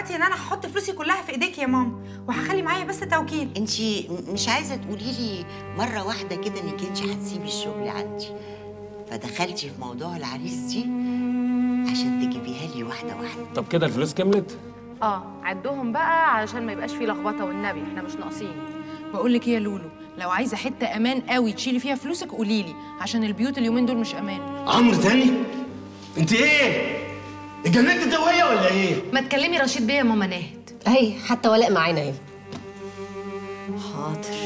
دلوقتي ان انا هحط فلوسي كلها في ايديك يا ماما وهخلي معايا بس توكيل انت مش عايزه تقولي لي مره واحده كده انك انت هتسيبي الشغل عندي فدخلتي في موضوع العريس دي عشان تجيبيها لي واحده واحده طب كده الفلوس كملت اه عدهم بقى علشان ما يبقاش فيه لخبطه والنبي احنا مش ناقصين بقول لك ايه يا لولو لو عايزه حته امان قوي تشيلي فيها فلوسك قولي لي عشان البيوت اليومين دول مش امان عمرو تاني انت ايه اتجننت دويه ولا ايه ما تكلمي رشيد بيه يا ماما ناهد اهي حتى ولاء معانا اهي حاضر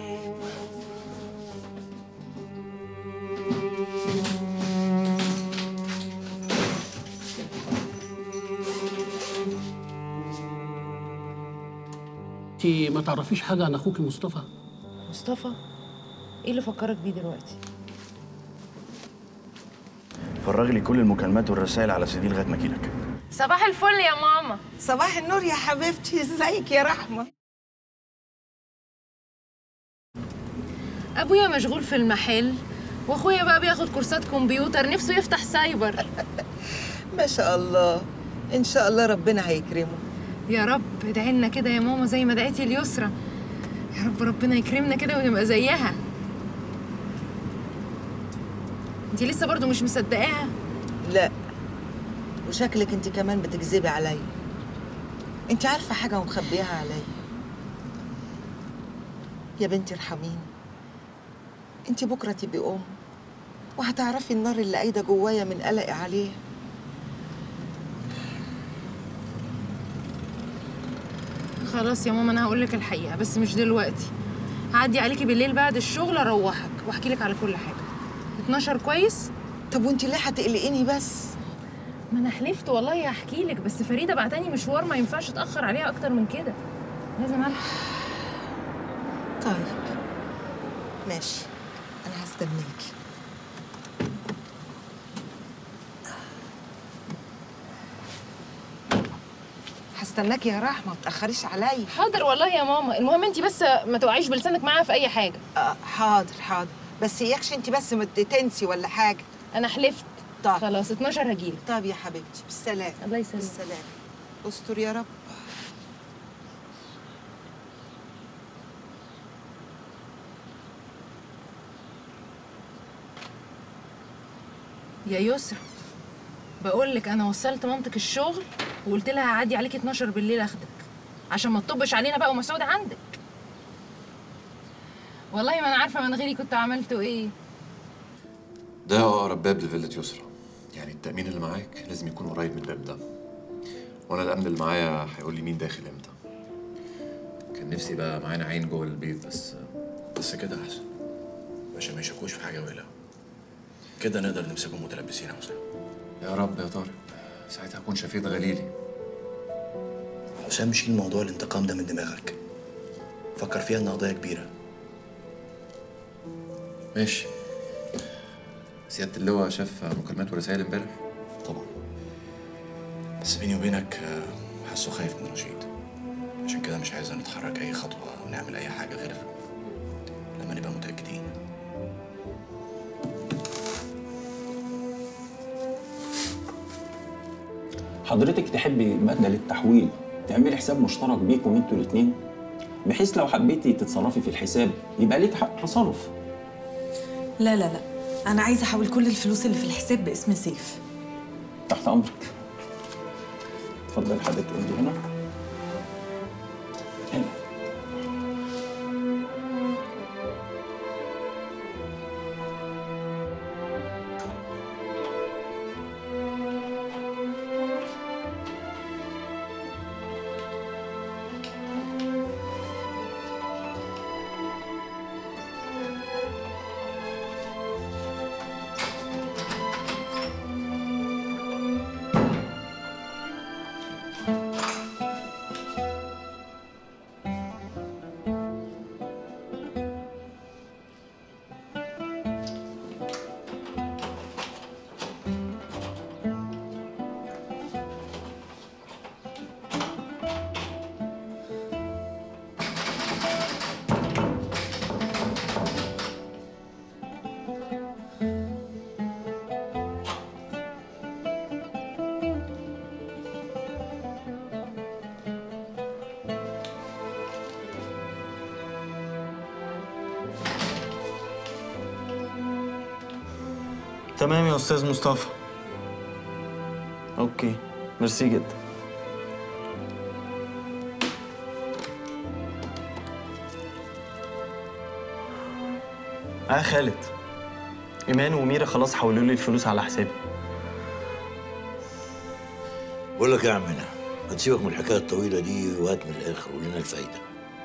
انت ما تعرفيش حاجه عن اخوك مصطفى مصطفى ايه اللي فكرك بيه دلوقتي فرغ لي كل المكالمات والرسائل على سيدي لغايه ما اجيلك صباح الفل يا ماما صباح النور يا حبيبتي ازيك يا رحمه ابويا مشغول في المحل واخويا بقى بياخد كورسات كمبيوتر نفسه يفتح سايبر ما شاء الله ان شاء الله ربنا هيكرمه يا رب ادعي لنا كده يا ماما زي ما دعيتي اليسرى يا رب ربنا يكرمنا كده ونبقى زيها انتي لسه برضو مش مصدقاها لا وشكلك انت كمان بتكذبي عليا انت عارفه حاجه ومخبيها عليا يا بنتي ارحميني انت بكره تبقي ام وهتعرفي النار اللي قايده جوايا من قلقي عليها خلاص يا ماما انا هقول لك الحقيقه بس مش دلوقتي هعدي عليكي بالليل بعد الشغل اروحك واحكي لك على كل حاجه 12 كويس طب وانت ليه هتقلقيني بس ما انا حلفت والله هحكي لك بس فريده بعتني مشوار ما ينفعش اتاخر عليها اكتر من كده لازم الحق طيب ماشي انا هستناكي هستناكي يا رحمه ما تاخريش عليا حاضر والله يا ماما المهم انت بس ما توقعيش بلسانك معاها في اي حاجه آه حاضر حاضر بس اياكش انت بس ما تنسي ولا حاجه انا حلفت طيب خلاص 12 هجيلك طب يا حبيبتي بالسلامه الله يسلمك بالسلامه استر يا رب يا يسرا بقول لك انا وصلت مامتك الشغل وقلت لها هعدي عليك 12 بالليل اخدك عشان ما تطبش علينا بقى ومسعود عندك والله ما انا عارفه من غيري كنت عملتوا ايه ده اقرب باب لفيلة يسرا يعني التأمين اللي معاك لازم يكون قريب من الباب ده وانا الامن اللي معايا هيقول لي مين داخل امتى كان نفسي بقى معانا عين جوه البيت بس بس كده احسن عشان ما يشكوش في حاجه ولا كده نقدر نمسكهم متلبسين يا حسام يا رب يا طارق ساعتها هكون شفيت غليلي حسام شيل موضوع الانتقام ده من دماغك فكر فيها انها قضيه كبيره ماشي سيادة اللواء شاف مكالمات ورسائل امبارح طبعا بس بيني وبينك آه، حاسه خايف من رشيد عشان كده مش عايز نتحرك اي خطوه او نعمل اي حاجه غير لما نبقى متاكدين حضرتك تحبي بدل التحويل تعملي حساب مشترك بيكم انتوا الاثنين بحيث لو حبيتي تتصرفي في الحساب يبقى ليك حق تصرف لا لا لا أنا عايزة أحول كل الفلوس اللي في الحساب باسم سيف تحت امرك اتفضل حضرتك انت هنا هنا تمام يا استاذ مصطفى اوكي ميرسي جدا اه خالد ايمان وميرا خلاص حولوا لي الفلوس على حسابي بقول لك يا عمنا ما تسيبك من الحكايه الطويله دي وهات من الاخر وقول لنا الفايده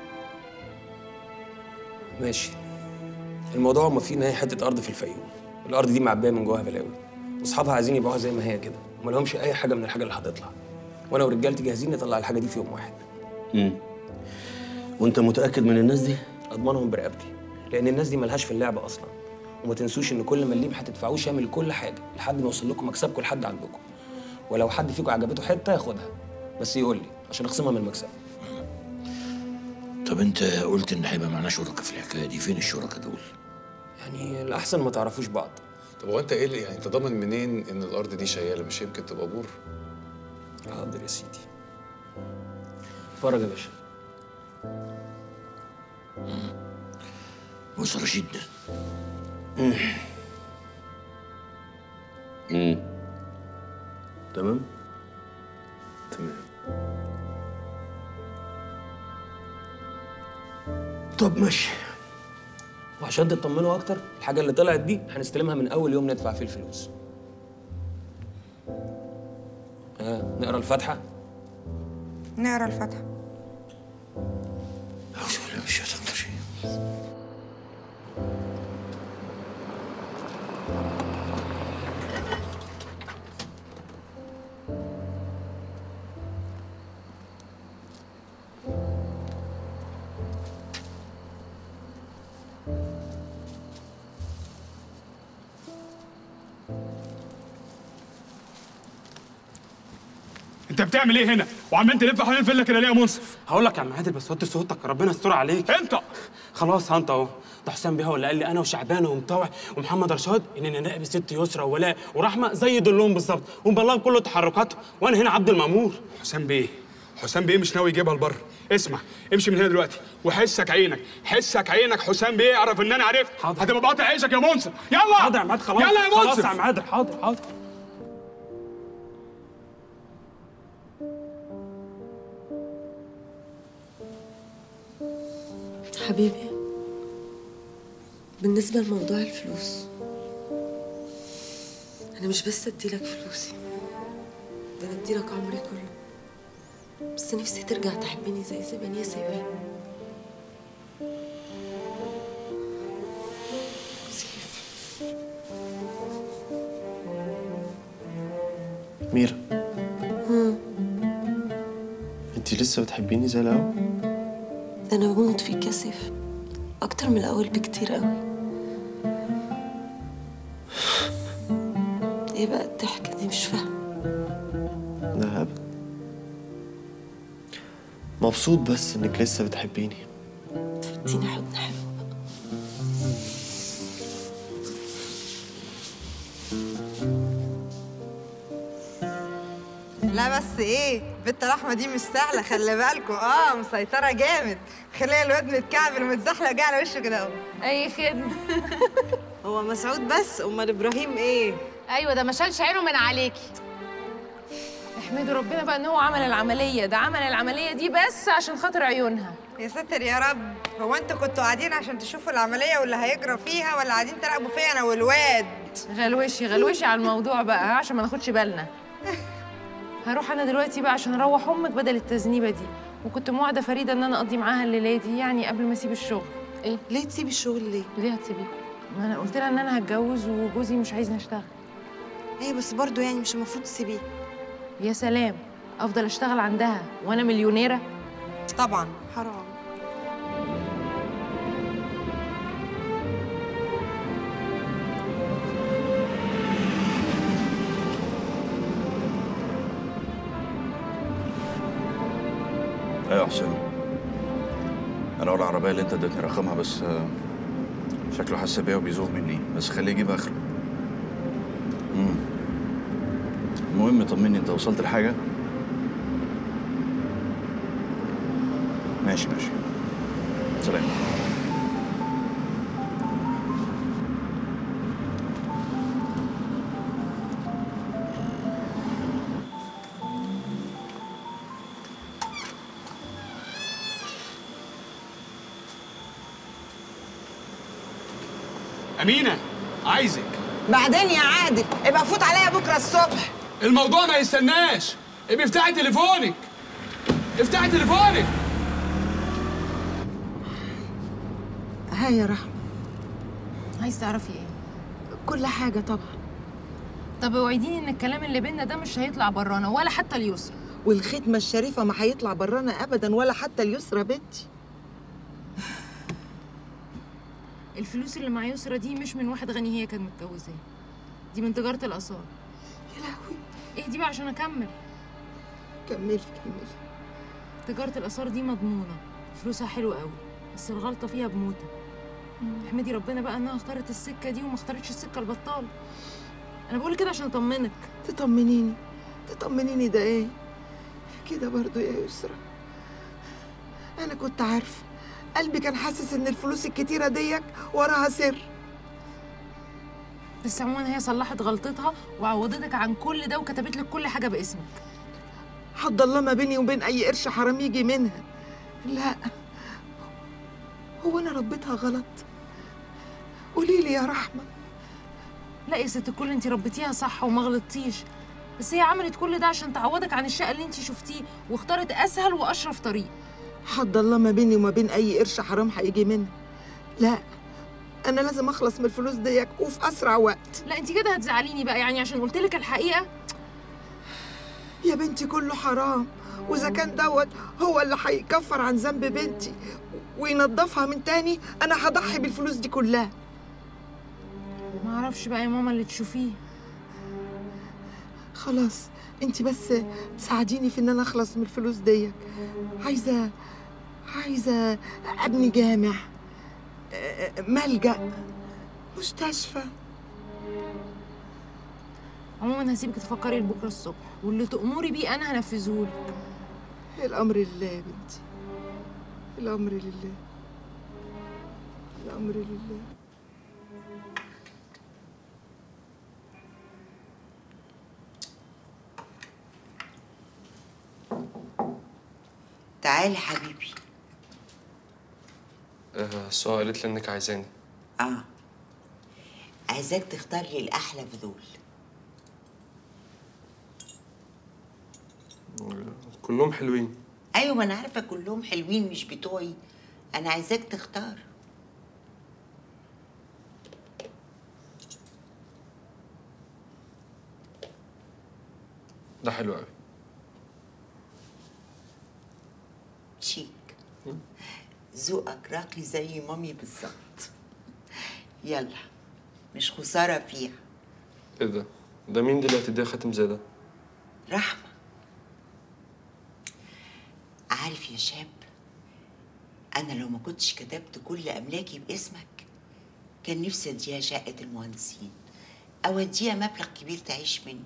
ماشي الموضوع ما فيه ان هي حته ارض في الفيوم الارض دي معبيه من جواها بلاوي واصحابها عايزين يبيعوها زي ما هي كده وما لهمش اي حاجه من الحاجه اللي هتطلع وانا ورجالتي جاهزين نطلع الحاجه دي في يوم واحد امم وانت متاكد من الناس دي اضمنهم برقبتي لان الناس دي ملهاش في اللعبه اصلا وما تنسوش ان كل مليم هتدفعوه شامل كل حاجه لحد ما يوصل لكم مكسبكم لحد عندكم ولو حد فيكم عجبته حته ياخدها بس يقول لي عشان اخصمها من المكسب طب انت قلت ان هيبقى معانا شركاء في الحكايه دي فين الشركاء دول يعني الاحسن ما تعرفوش بعض طب هو انت ايه اللي- يعني انت ضامن منين ان الارض دي شياله مش يمكن تبقى بور حاضر يا سيدي اتفرج يا باشا بص يا رشيد امم تمام تمام طب ماشي وعشان تطمنوا اكتر الحاجه اللي طلعت دي هنستلمها من اول يوم ندفع فيه الفلوس ها نقرا الفاتحه نقرا الفاتحه أعوذ بالله من الشيطان الرجيم انت بتعمل ايه هنا وعمال تلف حوالين الفيلا كده ليه يا منصف هقول لك يا عم عادل بس وطي صوتك ربنا يستر عليك انت خلاص ها انت اهو ده حسام بيه هو اللي قال لي انا وشعبان ومطوع ومحمد رشاد اننا نراقب الست يسرى وولاء ورحمه زي دلهم بالظبط ونبلغ كل تحركاتهم وانا هنا عبد المامور حسام بيه حسام بيه مش ناوي يجيبها لبره اسمع امشي من هنا دلوقتي وحسك عينك حسك عينك حسام بيه يعرف ان انا عرفت هتبقى بقاطع عيشك يا منصف يلا حاضر يا عم عادل خلاص يلا يا خلاص منصف يا عم عادل حاضر حاضر حبيبي بالنسبة لموضوع الفلوس أنا مش بس أديلك فلوسي ده أنا أديلك عمري كله بس نفسي ترجع تحبني زي زمان يا سيبي ميرا هم، انت لسه بتحبيني زي الاول ده أنا بموت فيك يا سيف أكتر من الأول بكتير أوي إيه بقى الضحكة دي مش فاهمة لا ابدا مبسوط بس انك لسه بتحبيني اديني حضن حلو لا بس ايه بنت رحمه دي مش سهله خلي بالكوا اه مسيطره جامد خليها الواد متكعبل ومتزحلق جاي على وشه كده اهو اي خدمه هو مسعود بس امال ابراهيم ايه ايوه ده ما شالش عينه من عليكي احمدوا ربنا بقى ان هو عمل العمليه ده عمل العمليه دي بس عشان خاطر عيونها يا ساتر يا رب هو انتوا كنتوا قاعدين عشان تشوفوا العمليه واللي هيجرى فيها ولا قاعدين تراقبوا فيا انا والواد غلوشي غلوشي على الموضوع بقى ها، عشان ما ناخدش بالنا هروح انا دلوقتي بقى عشان اروح امك بدل التذنيبه دي وكنت موعده فريده ان انا اقضي معاها الليله دي يعني قبل ما اسيب الشغل ايه ليه تسيبي الشغل ليه ليه هتسيبيه ما انا قلت لها ان انا هتجوز وجوزي مش عايزني اشتغل ايه بس برضو يعني مش المفروض تسيبيه يا سلام افضل اشتغل عندها وانا مليونيره طبعا حرام ايوه يا حسين انا اول العربيه اللي انت اديتني رقمها بس آه، شكله حس بيا وبيزوغ مني بس خليه يجيب اخره امم المهم طمني انت وصلت لحاجه ماشي ماشي سلام امينه عايزك بعدين يا عادل ابقى فوت عليا بكره الصبح الموضوع ما يستناش ابقي افتحي تليفونك افتحي تليفونك ها يا رحمة عايز تعرفي ايه كل حاجة طبعا طب اوعديني ان الكلام اللي بينا ده مش هيطلع برانا ولا حتى اليسرى والختمة الشريفة ما هيطلع برانا أبدا ولا حتى اليسرى بنتي الفلوس اللي مع يسرى دي مش من واحد غني هي كانت متجوزاه دي من تجارة الآثار يا لهوي اهدي بقى عشان أكمل كملي كملي تجارة الآثار دي مضمونة فلوسها حلوة قوي بس الغلطة فيها بموتة احمدي ربنا بقى انها اختارت السكة دي وما اختارتش السكة البطالة انا بقول كده عشان اطمنك تطمنيني تطمنيني ده ايه كده برضو يا يسرى انا كنت عارفه قلبي كان حاسس ان الفلوس الكتيره ديك وراها سر بس عموما هي صلحت غلطتها وعوضتك عن كل ده وكتبت لك كل حاجة باسمك حد الله ما بيني وبين اي قرش حرام يجي منها لا هو انا ربيتها غلط قولي لي يا رحمه لا يا ست الكل انت ربيتيها صح وما غلطتيش بس هي عملت كل ده عشان تعوضك عن الشقة اللي انت شفتيه واختارت اسهل واشرف طريق حد الله ما بيني وما بين اي قرش حرام هيجي منها لا انا لازم اخلص من الفلوس ديك وفي اسرع وقت لا انت كده هتزعليني بقى يعني عشان قلت لك الحقيقة يا بنتي كله حرام واذا كان دوت هو اللي هيكفر عن ذنب بنتي وينضفها من تاني انا هضحي بالفلوس دي كلها ما اعرفش بقى يا ماما اللي تشوفيه خلاص انت بس تساعديني في ان انا اخلص من الفلوس ديت عايزه عايزه ابني جامع آه، ملجأ مستشفى عموما هسيبك تفكري لبكره الصبح واللي تأمري بيه انا هنفذهولك الامر لله يا بنتي الامر لله الامر لله تعالي حبيبي آه سؤال قالت لي انك عايزاني اه عايزاك تختار لي الاحلى في دول كلهم حلوين ايوه ما انا عارفه كلهم حلوين مش بتوعي انا عايزاك تختار ده حلو قوي شيك ذوقك راقي زي مامي بالظبط يلا مش خساره فيها ايه ده ده مين دي اللي هتديها خاتم زي ده رحمه عارف يا شاب انا لو ما كنتش كتبت كل املاكي باسمك كان نفسي اديها شقه المهندسين او اديها مبلغ كبير تعيش منه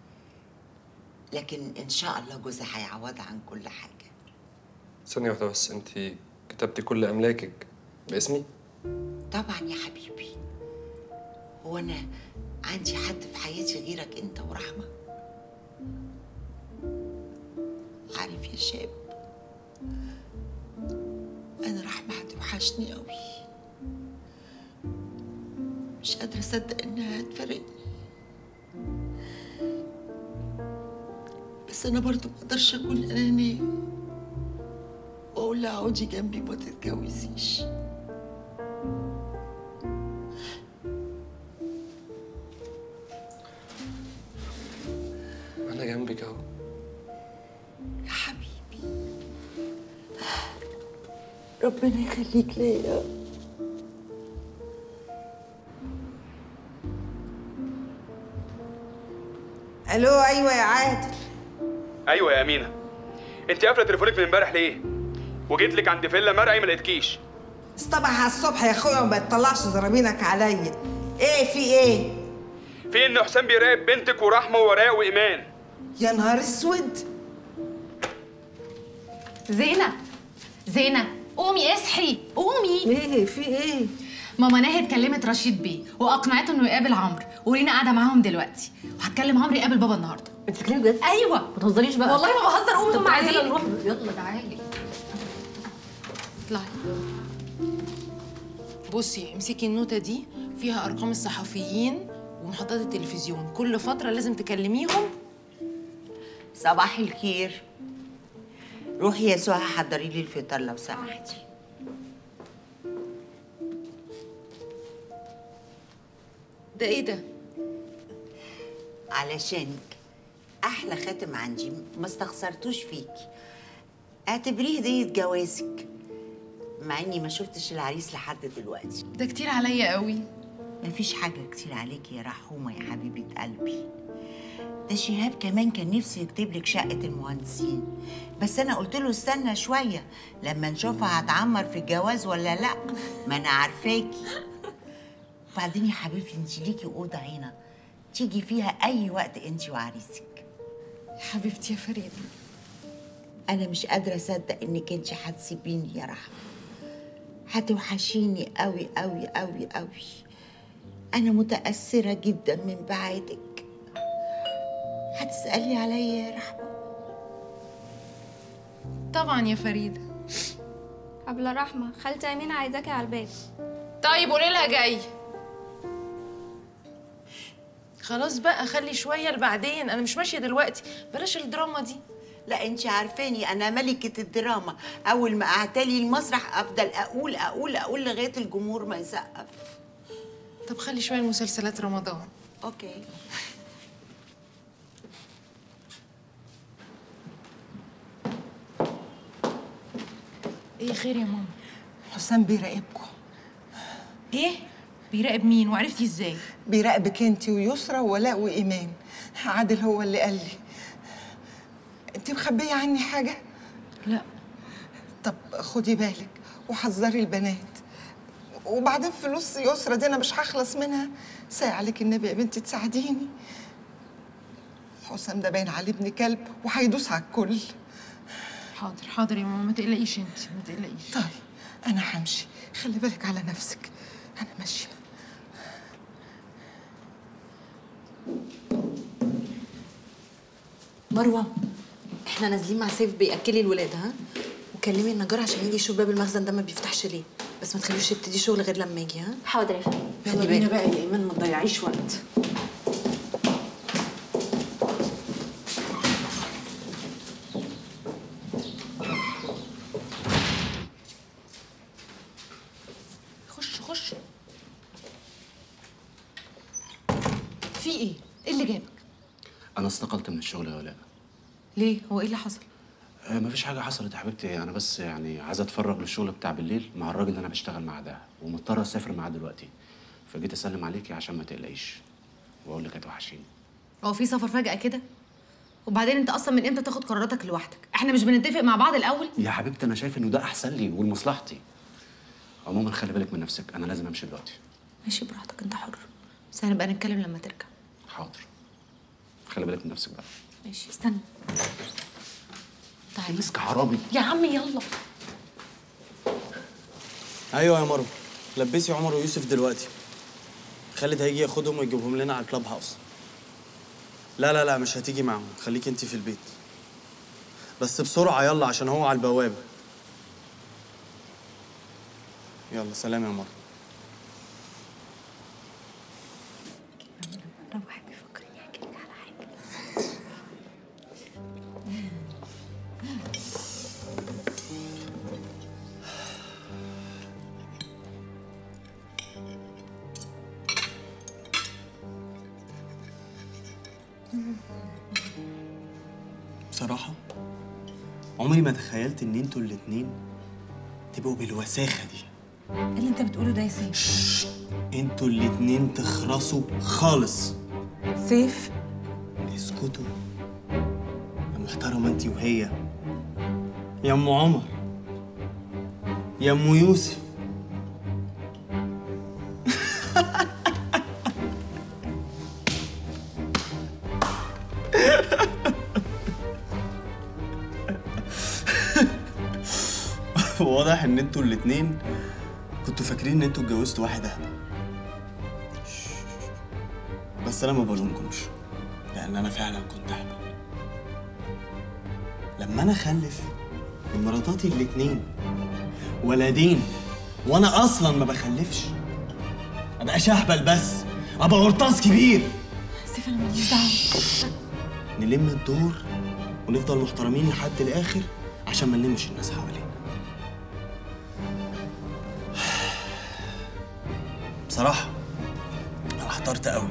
لكن ان شاء الله جوزها هيعوضها عن كل حاجه ثانية واحدة بس انت كتبتي كل املاكك باسمي طبعا يا حبيبي هو انا عندي حد في حياتي غيرك انت ورحمه عارف يا شاب انا رحمه هتوحشني قوي مش قادره اصدق انها هتفارقني بس انا برضو ما اقدرش اكون انانيه واقول لها اقعدي جنبي ما تتجوزيش انا جنبك اهو يا حبيبي ربنا يخليك ليا الو ايوه يا عادل ايوه يا امينه انت قافله تليفونك من امبارح ليه وجيت لك عند فيلا مرعي ما لقيتكيش اصطبح على الصبح يا اخويا وما تطلعش زرابينك عليا ايه في ايه في ان حسام بيراقب بنتك ورحمه ووراء وايمان يا نهار اسود زينة زينة قومي اصحي قومي ايه في ايه ماما ناهد كلمت رشيد بيه واقنعته انه يقابل عمرو ورينا قاعده معاهم دلوقتي وهتكلم عمرو يقابل بابا النهارده انت بتتكلمي بجد؟ ايوه ما تهزريش بقى والله ما بهزر قومي طب هم تعالي يلا عايزينك نروح يلا تعالي اطلعي بصي امسكي النوتة دي فيها ارقام الصحفيين ومحطات التلفزيون كل فتره لازم تكلميهم صباح الخير روحي يا سهى حضري لي الفطار لو سمحتي ده ايه ده علشانك احلى خاتم عندي ما استخسرتوش فيكي اعتبريه هديه جوازك مع اني ما شفتش العريس لحد دلوقتي ده كتير عليا قوي مفيش حاجه كتير عليكي يا رحومه يا حبيبه قلبي ده شهاب كمان كان نفسه يكتب لك شقه المهندسين بس انا قلت له استنى شويه لما نشوفها هتعمر في الجواز ولا لا ما انا عارفاكي وبعدين يا حبيبتي انت ليكي اوضه هنا تيجي فيها اي وقت انت وعريسك يا حبيبتي يا فريده انا مش قادره اصدق انك انت هتسيبيني يا رحمه هتوحشيني قوي قوي قوي قوي انا متاثره جدا من بعادك هتسالي عليا يا رحمه طبعا يا فريده قبل رحمة خالتي أمينة عايزاكي على الباب طيب قولي لها جاي خلاص بقى خلي شويه لبعدين انا مش ماشيه دلوقتي بلاش الدراما دي لا انت عارفاني انا ملكه الدراما اول ما اعتلي المسرح افضل اقول اقول اقول لغايه الجمهور ما يسقف طب خلي شويه مسلسلات رمضان اوكي ايه خير يا ماما حسام بيراقبكم ايه بيراقب مين وعرفتي ازاي بيراقبك انت ويسرى وولاء وايمان عادل هو اللي قال لي انت مخبيه عني حاجه لا طب خدي بالك وحذري البنات وبعدين فلوس يسرى دي انا مش هخلص منها ساي عليك النبي يا بنتي تساعديني حسام ده باين عليه ابن كلب وهيدوس على الكل حاضر حاضر يا ماما ما تقلقيش انت ما تقلقيش طيب انا همشي خلي بالك على نفسك انا ماشيه مروه احنا نازلين مع سيف بياكلي الولاد ها وكلمي النجار عشان يجي يشوف باب المخزن ده ما بيفتحش ليه بس ما تخليوش يبتدي شغل غير لما يجي ها حاضر يا فندم يلا بينا بقى يا ايمان ما تضيعيش وقت خش خش في ايه؟ ايه اللي جابك؟ انا استقلت من الشغل يا ولاء ليه؟ هو ايه اللي حصل؟ آه مفيش حاجه حصلت يا حبيبتي انا بس يعني عايز اتفرغ للشغل بتاع بالليل مع الراجل اللي انا بشتغل معاه ده ومضطر اسافر معاه دلوقتي فجيت اسلم عليكي عشان ما تقلقيش واقول لك هتوحشيني هو في سفر فجأة كده؟ وبعدين انت اصلا من امتى تاخد قراراتك لوحدك؟ احنا مش بنتفق مع بعض الاول؟ يا حبيبتي انا شايف انه ده احسن لي ولمصلحتي عموما خلي بالك من نفسك انا لازم امشي دلوقتي ماشي براحتك انت حر بس هنبقى نتكلم لما ترجع حاضر خلي بالك من نفسك بقى ماشي استنى تعالى مسك حرامي يا عم يلا ايوه يا مروه لبسي عمر ويوسف دلوقتي خالد هيجي ياخدهم ويجيبهم لنا على الكلاب هاوس لا لا لا مش هتيجي معاهم خليك انت في البيت بس بسرعه يلا عشان هو على البوابه يلا سلام يا مروه بصراحة عمري ما تخيلت ان انتوا الاتنين تبقوا بالوساخة دي ايه اللي انت بتقوله ده يا سيف انتوا الاتنين تخرسوا خالص سيف اسكتوا يا محترمة انتي وهي يا ام عمر يا ام يوسف واضح ان انتوا الاتنين كنتوا فاكرين ان انتوا اتجوزتوا واحد اهبل بس انا ما بلومكمش لان انا فعلا كنت اهبل لما انا اخلف من مراتاتي الاتنين ولدين وانا اصلا ما بخلفش ابقى شهبل بس ابقى قرطاس كبير سيف انا ماليش دعوه نلم الدور ونفضل محترمين لحد الاخر عشان ما نلمش الناس حوالينا بصراحه انا احترت قوي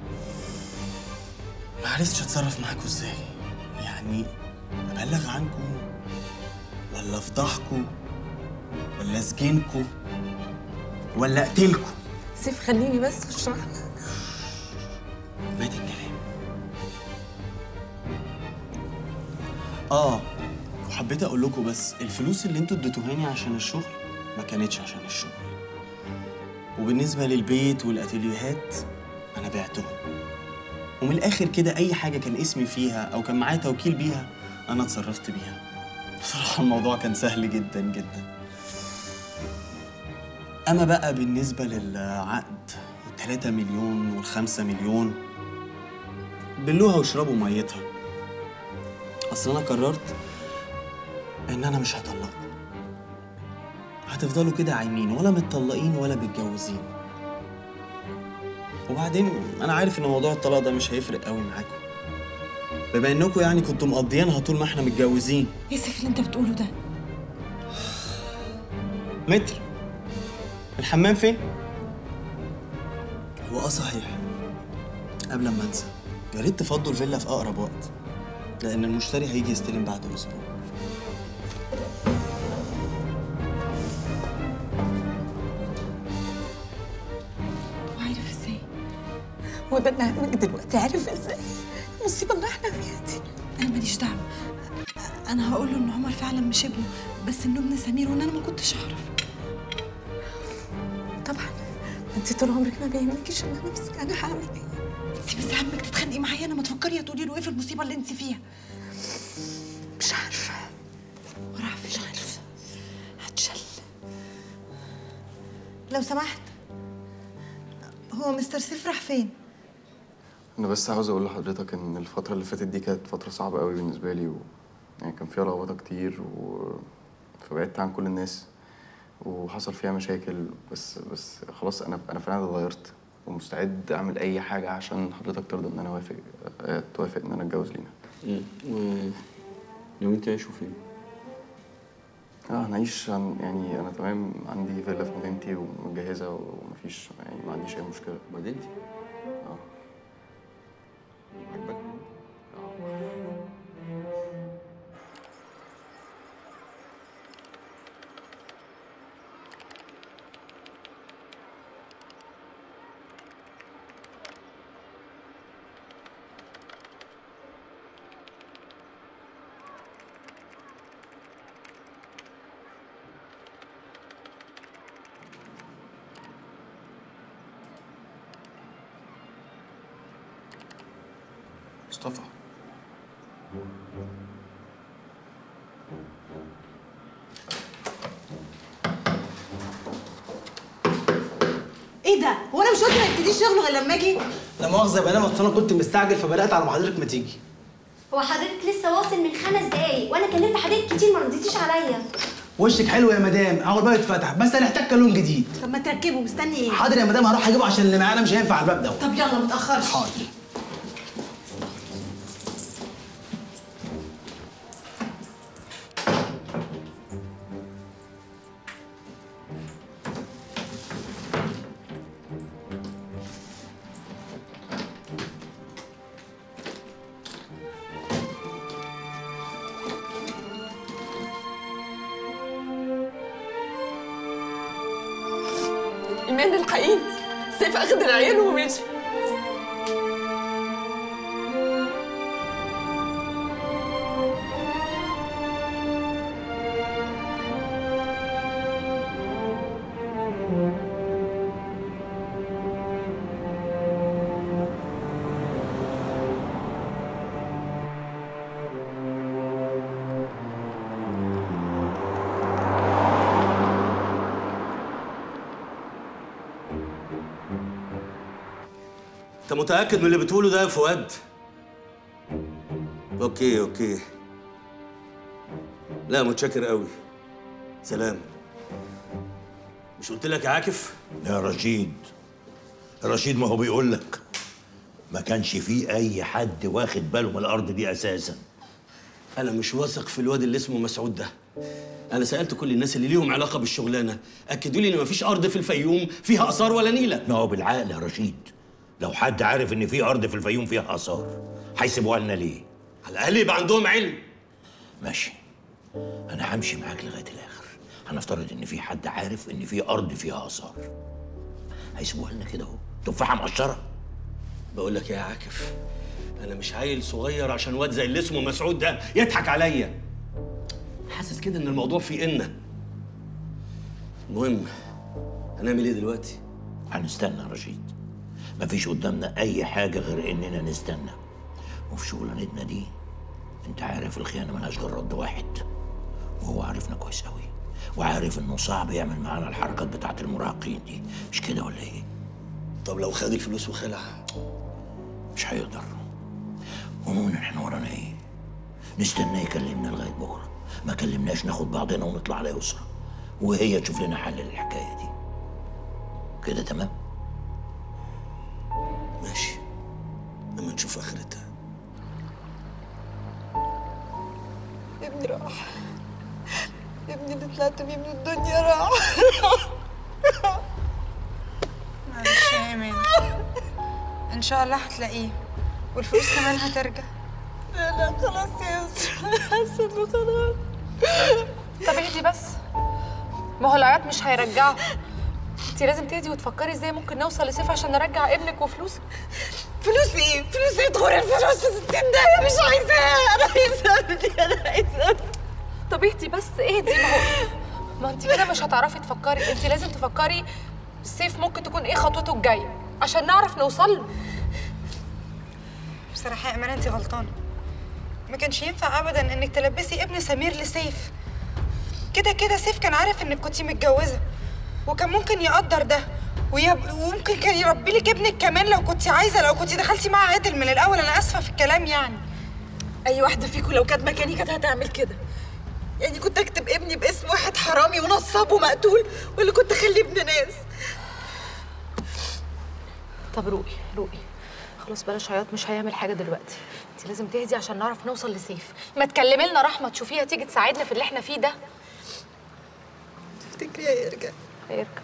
ما عرفتش اتصرف معاكم ازاي يعني ابلغ عنكم ولا افضحكم ولا اسجنكم ولا اقتلكم سيف خليني بس اشرح لك مات الكلام اه وحبيت اقول لكم بس الفلوس اللي انتوا اديتوهاني عشان الشغل ما كانتش عشان الشغل وبالنسبه للبيت والاتيليهات انا بعتهم ومن الاخر كده اي حاجه كان اسمي فيها او كان معايا توكيل بيها انا اتصرفت بيها بصراحه الموضوع كان سهل جدا جدا اما بقى بالنسبه للعقد والتلاتة مليون والخمسة مليون بلوها واشربوا ميتها اصل انا قررت ان انا مش هطلقكم هتفضلوا كده عايمين ولا متطلقين ولا متجوزين وبعدين انا عارف ان موضوع الطلاق ده مش هيفرق قوي معاكم بما انكم يعني كنتوا مقضيينها طول ما احنا متجوزين ايه سيف اللي انت بتقوله ده متر الحمام فين هو اه صحيح قبل ما انسى يا ريت تفضوا الفيلا في اقرب وقت لان المشتري هيجي يستلم بعد اسبوع وعارف ازاي هو ده اللي همك دلوقتي عارف ازاي المصيبه اللي احنا فيها دي انا ماليش دعوه انا هقول له ان عمر فعلا مش ابنه بس انه ابن سمير وان انا ما كنتش اعرف طبعا انت طول عمرك ما بيهمكيش الا نفسك انا هعمل ايه انت بس همك تتخانقي معايا انا ما تفكري تقولي له ايه في المصيبه اللي انت فيها مش عارفه وراح مش عارفه هتشل لو سمحت هو مستر سيف راح فين؟ انا بس عاوز اقول لحضرتك ان الفتره اللي فاتت دي كانت فتره صعبه قوي بالنسبه لي و... يعني كان فيها لخبطه كتير و... فبعدت عن كل الناس وحصل فيها مشاكل بس بس خلاص انا انا فعلا اتغيرت ومستعد اعمل اي حاجه عشان حضرتك ترضى ان انا اوافق آه، توافق ان انا اتجوز لينا ناويين تعيشوا فين؟ اه هنعيش عن يعني انا تمام عندي فيلا في مدينتي ومتجهزه ومفيش يعني ما عنديش اي مشكله مدينتي؟ اه عجبك مصطفى ايه ده؟ هو انا مش قلت ما يبتديش شغله غير لما اجي؟ لا مؤاخذه يا بنات اصل انا كنت مستعجل فبدات على ما حضرتك ما تيجي هو حضرتك لسه واصل من خمس دقايق وانا كلمت حضرتك كتير ما رضيتيش عليا وشك حلو يا مدام اول باب اتفتح بس هنحتاج كالون جديد طب ما تركبه مستني ايه؟ حاضر يا مدام هروح اجيبه عشان اللي معانا مش هينفع الباب ده طب يلا متأخرش حاضر ايمان الحقيني سيف اخد العيال ومشي انت متاكد من اللي بتقوله ده يا فؤاد اوكي اوكي لا متشكر قوي سلام مش قلت لك يا عاكف يا رشيد رشيد ما هو بيقول لك ما كانش فيه اي حد واخد باله من الارض دي اساسا انا مش واثق في الواد اللي اسمه مسعود ده انا سالت كل الناس اللي ليهم علاقه بالشغلانه اكدوا لي ان مفيش ارض في الفيوم فيها اثار ولا نيله ما هو بالعقل يا رشيد لو حد عارف ان في ارض في الفيوم فيها اثار هيسيبوها لنا ليه على الاقل يبقى عندهم علم ماشي انا همشي معاك لغايه الاخر هنفترض ان في حد عارف ان في ارض فيها اثار هيسيبوها لنا كده اهو تفاحه مقشره بقول لك يا عاكف انا مش عيل صغير عشان واد زي اللي اسمه مسعود ده يضحك عليا حاسس كده ان الموضوع فيه إنه المهم هنعمل ايه دلوقتي هنستنى يا رشيد مفيش قدامنا اي حاجه غير اننا نستنى وفي شغلانتنا دي انت عارف الخيانه ملهاش غير رد واحد وهو عارفنا كويس قوي وعارف انه صعب يعمل معانا الحركات بتاعت المراهقين دي مش كده ولا ايه طب لو خد الفلوس وخلع مش هيقدر عموما احنا ورانا ايه نستناه يكلمنا لغايه بكره ما كلمناش ناخد بعضنا ونطلع على يسرى وهي تشوف لنا حل للحكايه دي كده تمام ماشي لما نشوف اخرتها ابني راح ابني اللي طلعت بيه من الدنيا راح معلش يا ايمان ان شاء الله هتلاقيه والفلوس كمان هترجع لا لا خلاص يا يسرا حاسه انه خلاص طب اهدي بس ما هو العياط مش هيرجعه انت لازم تهدي وتفكري ازاي ممكن نوصل لسيف عشان نرجع ابنك وفلوسك فلوس ايه؟ فلوس ايه تغور الفلوس في 60 دقيقة مش عايزاها انا عايزاها ابني انا عايزاها طب اهدي بس اهدي ما هو ما انت كده مش هتعرفي تفكري انت لازم تفكري سيف ممكن تكون ايه خطوته الجايه عشان نعرف نوصل له بصراحه يا ايمان انت غلطانه ما كانش ينفع ابدا انك تلبسي ابن سمير لسيف كده كده سيف كان عارف انك كنتي متجوزه وكان ممكن يقدر ده ويب... وممكن كان يربي لك ابنك كمان لو كنت عايزه لو كنت دخلتي معاه عادل من الاول انا اسفه في الكلام يعني اي واحده فيكم لو كانت مكاني كانت هتعمل كده يعني كنت اكتب ابني باسم واحد حرامي ونصاب ومقتول ولا كنت اخليه ابن ناس طب روقي روقي خلاص بلاش عياط مش هيعمل حاجه دلوقتي انت لازم تهدي عشان نعرف نوصل لسيف ما تكلمي لنا رحمه تشوفيها تيجي تساعدنا في اللي احنا فيه ده تفتكري هيرجع هيرجع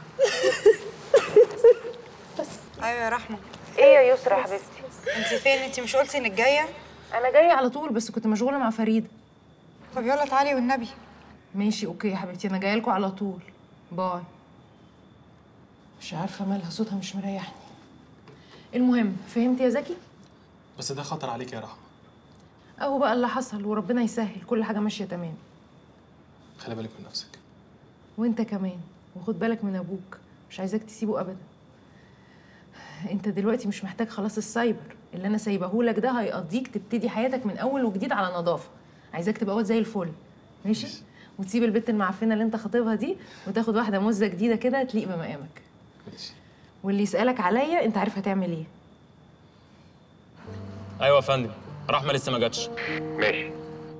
ايوه يا رحمه ايه يا يسرا يا حبيبتي انت فين انت مش قلتي انك جايه انا جايه على طول بس كنت مشغوله مع فريده طب يلا تعالي والنبي ماشي اوكي يا حبيبتي انا جايه لكم على طول باي مش عارفه مالها صوتها مش مريحني المهم فهمت يا زكي بس ده خطر عليك يا رحمه اهو بقى اللي حصل وربنا يسهل كل حاجه ماشيه تمام خلي بالك من نفسك وانت كمان وخد بالك من ابوك مش عايزاك تسيبه ابدا انت دلوقتي مش محتاج خلاص السايبر اللي انا سايبهولك ده هيقضيك تبتدي حياتك من اول وجديد على نظافه عايزاك تبقى واد زي الفل ماشي وتسيب البت المعفنه اللي انت خاطبها دي وتاخد واحده مزه جديده كده تليق بمقامك ماشي واللي يسالك عليا انت عارف هتعمل ايه ايوه يا فندم رحمه لسه ما جاتش ماشي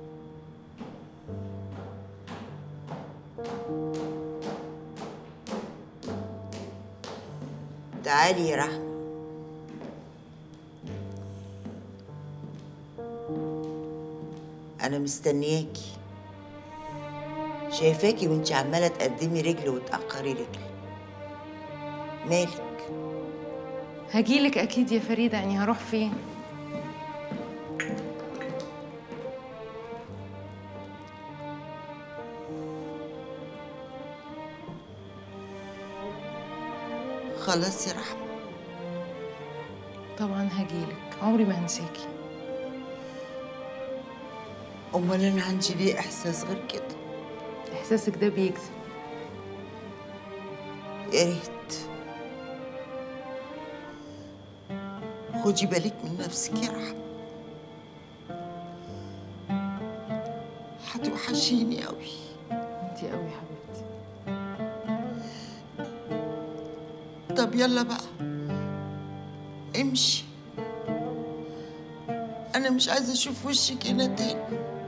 تعالي يا رحمة أنا مستنياكي شايفاكي وانتي عمالة تقدمي رجل وتأخري رجل مالك هجيلك اكيد يا فريده يعني هروح فين خلاص يا رحمة طبعا هجيلك عمري ما هنساكي أمال أنا عندي ليه إحساس غير كده احساسك ده بيكذب يا ريت خدي بالك من نفسك يا رحمة هتوحشيني أوي انتي قوي حبيبتي طب يلا بقى امشي أنا مش عايزة أشوف وشك هنا تاني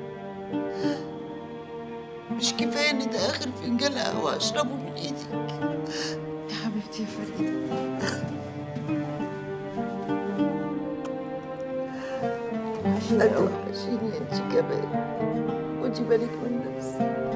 مش كفاية إن ده آخر فنجان قهوة أشربه من إيدك يا حبيبتي يا فريده هتوحشيني انت كمان خدي بالك من نفسك